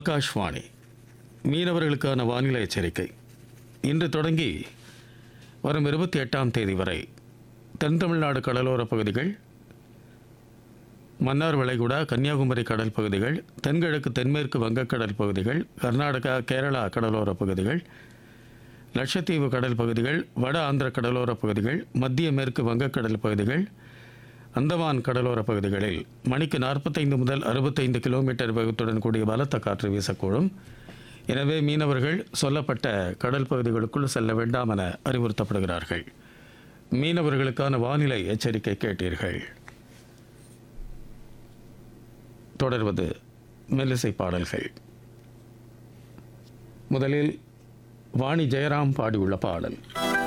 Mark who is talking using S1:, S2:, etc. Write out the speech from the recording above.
S1: ஆகாஷ்வாணி மீனவர்களுக்கான வானிலை எச்சரிக்கை இன்று தொடங்கி வரும் இருபத்தி எட்டாம் தேதி வரை தென் தமிழ்நாடு கடலோரப் பகுதிகள் மன்னார் வளைகுடா கன்னியாகுமரி கடல் பகுதிகள் தென்கிழக்கு தென்மேற்கு வங்கக்கடல் பகுதிகள் கர்நாடகா கேரளா கடலோரப் பகுதிகள் லட்சத்தீவு கடல் பகுதிகள் வட ஆந்திர கடலோரப் பகுதிகள் மத்திய மேற்கு வங்கக்கடல் பகுதிகள் அந்தமான் கடலோரப் பகுதிகளில் மணிக்கு நாற்பத்தைந்து முதல் அறுபத்தைந்து கிலோமீட்டர் வேகத்துடன் கூடிய பலத்த காற்று வீசக்கூடும் எனவே மீனவர்கள் சொல்லப்பட்ட கடல் பகுதிகளுக்குள் செல்ல வேண்டாம் என அறிவுறுத்தப்படுகிறார்கள் மீனவர்களுக்கான வானிலை எச்சரிக்கை கேட்டீர்கள் தொடர்வது மெல்லிசை பாடல்கள் முதலில் வாணி ஜெயராம் பாடியுள்ள பாடல்